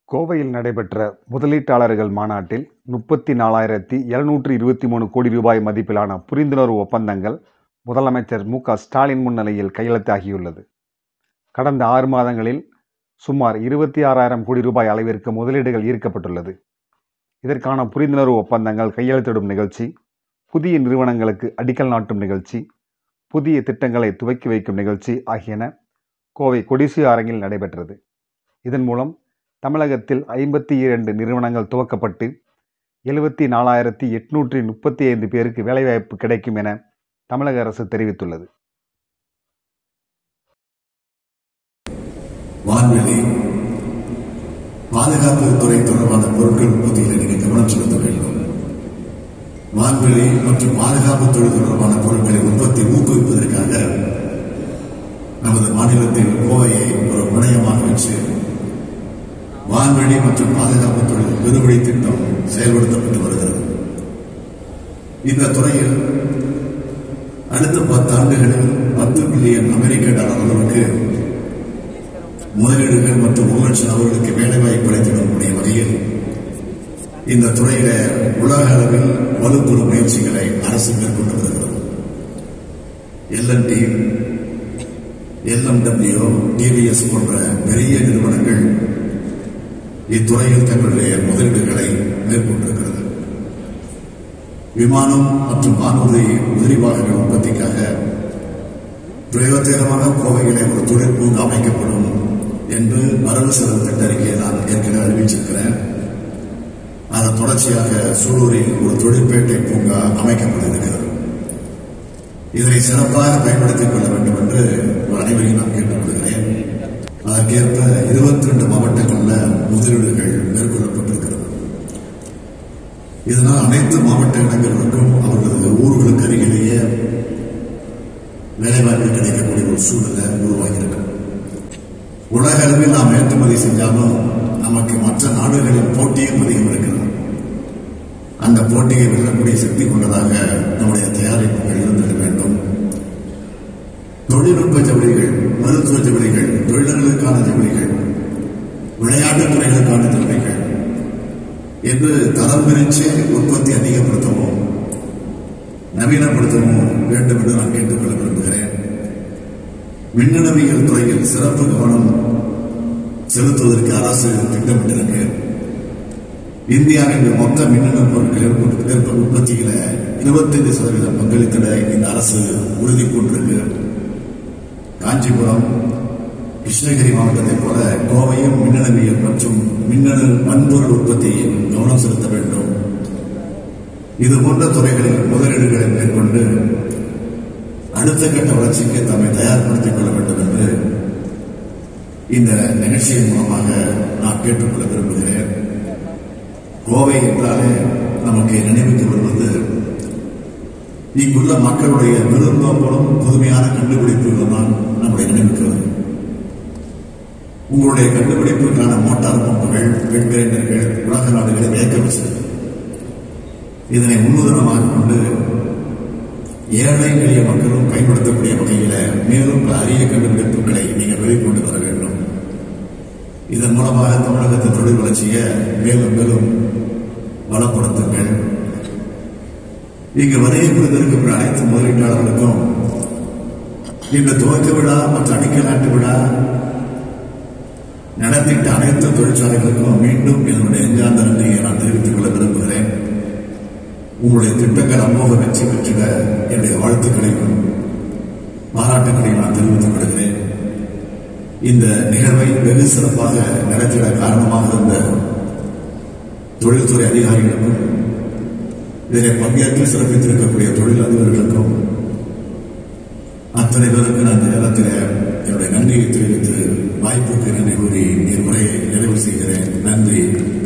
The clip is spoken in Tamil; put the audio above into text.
கோவையில் நடைபெற்ற முதலீட்டாளர்கள் மாநாட்டில் முப்பத்தி நாலாயிரத்தி எழுநூற்று இருபத்தி மூணு கோடி ரூபாய் மதிப்பிலான புரிந்துணர்வு ஒப்பந்தங்கள் முதலமைச்சர் மு க ஸ்டாலின் முன்னிலையில் கையெழுத்தாகியுள்ளது கடந்த ஆறு மாதங்களில் சுமார் இருபத்தி ஆறாயிரம் கோடி ரூபாய் அளவிற்கு முதலீடுகள் ஈர்க்கப்பட்டுள்ளது இதற்கான புரிந்துணர்வு ஒப்பந்தங்கள் கையெழுத்திடும் நிகழ்ச்சி புதிய நிறுவனங்களுக்கு அடிக்கல் நாட்டும் நிகழ்ச்சி புதிய திட்டங்களை துவக்கி வைக்கும் நிகழ்ச்சி ஆகியன கோவை கொடிசி அரங்கில் நடைபெற்றது இதன் மூலம் தமிழகத்தில் ஐம்பத்தி இரண்டு நிறுவனங்கள் துவக்கப்பட்டு எழுபத்தி நாலாயிரத்தி எட்நூற்றி முப்பத்தி ஐந்து பேருக்கு வேலைவாய்ப்பு கிடைக்கும் என தமிழக அரசு தெரிவித்துள்ளது வான்வெளி பாதுகாப்பு துறை தொடர்பான பொருட்கள் உற்பத்தியில் நீங்கள் கவனம் செலுத்த வேண்டும் வான்வெளி மற்றும் பாதுகாப்பு தொழில் தொடர்பான பொருட்களை உற்பத்தி ஊக்குவிப்பதற்காக நமது மாநிலத்தில் கோவையை ஒரு முனையமாக வச்சு வான்வெளி மற்றும் பாதுகாப்பு தொழில் பெருவழி திட்டம் செயல்படுத்தப்பட்டு வருகிறது இந்த துறையில் அடுத்த பத்து ஆண்டுகளில் பத்து பில்லியன் அமெரிக்க டாலர் அளவுக்கு முதலீடுகள் மற்றும் ஒரு லட்சம் நபர்களுக்கு வேலைவாய்ப்பு அளித்திடக்கூடிய வகையில் இந்த துறையில உலக அளவில் வலுப்பெறும் முயற்சிகளை அரசு மேற்கொண்டு வருகிறது எல்என்டி எல்எம்டபிள்யூ டிவிஎஸ் போன்ற பெரிய நிறுவனங்கள் இத்துறையில் தங்களுடைய முதலீடுகளை மேற்கொண்டிருக்கிறது விமானம் மற்றும் வானூர்தி உதிரி வாகன உற்பத்திக்காக பிரயோஜனமாக கோவையிலே ஒரு தொழில் பூங்கா அமைக்கப்படும் என்று வரவு செலவு திட்ட அறிக்கையை நான் ஏற்கனவே அறிவிச்சிருக்கிறேன் அதன் தொடர்ச்சியாக சூலூரில் ஒரு தொழிற்பேட்டை பூங்கா அமைக்கப்பட இருக்கிறது இதனை சிறப்பாக பயன்படுத்திக் கொள்ள வேண்டும் என்று ஒரு அனைவரையும் நான் கேட்டுக்கொள்கிறேன் அதற்கேற்ப இருபத்தி ரெண்டு மாவட்டங்களில் முதலீடுகள் மேற்கொள்ளப்பட்டிருக்கிறது இதனால் அனைத்து மாவட்ட இடங்களுக்கும் அவர்களது ஊர்களுக்கு அருகிலேயே வேலைவாய்ப்பு கிடைக்கக்கூடிய ஒரு சூழ்நிலை உருவாகியிருக்கு உலக அளவில் நாம் ஏற்றுமதி செஞ்சாலும் நமக்கு மற்ற நாடுகளின் போட்டியும் அதிகம் இருக்கிறது அந்த போட்டியை வெல்லக்கூடிய சக்தி கொண்டதாக நம்முடைய தயாரிப்புகள் இருந்திட வேண்டும் தொழில்நுட்ப ஜவுளிகள் மருத்துவ ஜவுளிகள் தொழில்களுக்கான ஜவுளிகள் விளையாட்டுத் துறைகளுக்கான ஜவுளிகள் என்று தரம் பிரித்து உற்பத்தி அதிகப்படுத்தவும் நவீனப்படுத்தவும் வேண்டும் என்று நான் கேட்டுக்கொள்ள விரும்புகிறேன் மின்னணுவியல் துறையில் சிறப்பு கவனம் செலுத்துவதற்கு அரசு திட்டமிட்டிருக்கு இந்தியாவின் மொத்த மின்னணு பொருட்கள் ஏற்ப உற்பத்தியில இருபத்தைந்து சதவீதம் பங்களித்திட இந்த அரசு உறுதி பூண்டிருக்கு காஞ்சிபுரம் கிருஷ்ணகிரி மாவட்டத்தைப் போல கோவையும் மின்னணுவியல் மற்றும் மின்னணு வன்பொருள் உற்பத்தியில் கவனம் செலுத்த வேண்டும் இது போன்ற துறைகளில் முதலீடுகளை மேற்கொண்டு அடுத்த கட்ட வளர்ச்சிக்கு தம்மை தயார்படுத்திக் கொள்ள வேண்டும் என்று இந்த நிகழ்ச்சியின் மூலமாக நான் கேட்டுக்கொள்ள விரும்புகிறேன் கோவை என்றாலே நமக்கு நினைவுக்கு வருவது இங்குள்ள மக்களுடைய விருந்தோம்பலும் புதுமையான கண்டுபிடிப்புகளும் தான் நம்முடைய நினைவுக்கு வரும் உங்களுடைய கண்டுபிடிப்புக்கான மோட்டார் பம்புகள் பெண்கிரைண்டர்கள் உலக நாடுகளை வியக்க வச்சது இதனை முன்னுதாரணமாக கொண்டு ஏழை எளிய மக்களும் பயன்படுத்தக்கூடிய வகையில மேலும் பல அரிய கண்டுபிடிப்புகளை நீங்கள் வெளிக்கொண்டு வர வேண்டும் இதன் மூலமாக தமிழகத்தின் தொழில் வளர்ச்சியை மேலும் மேலும் பலப்படுத்துங்கள் இங்கு வருகை புரிந்திருக்கின்ற அனைத்து முதலீட்டாளர்களுக்கும் இந்த துவக்க விழா மற்றும் அடிக்கல் நாட்டு விழா நடத்திட்ட அனைத்து தொழிற்சாலைகளுக்கும் மீண்டும் என்னுடைய நெஞ்சார்ந்த நன்றியை நான் தெரிவித்துக் கொள்ள விரும்புகிறேன் உங்களுடைய திட்டங்கள் அமோக வெற்றி பெற்றிட என்னுடைய வாழ்த்துக்களையும் பாராட்டுகளையும் நான் தெரிவித்துக் கொள்கிறேன் இந்த நிகழ்வை வெகு சிறப்பாக நடத்திட காரணமாக இருந்த தொழில்துறை அதிகாரிகளுக்கும் இதனை பங்கேற்று சிறப்பித்திருக்கக்கூடிய தொழில் அதிபர்களுக்கும் அத்தனை பேருக்கு நான் இந்த நேரத்தில் என்னுடைய நன்றியை தெரிவித்து வாய்ப்புக்கு நன்றி கூறி என் உரையை நிறைவு செய்கிறேன் நன்றி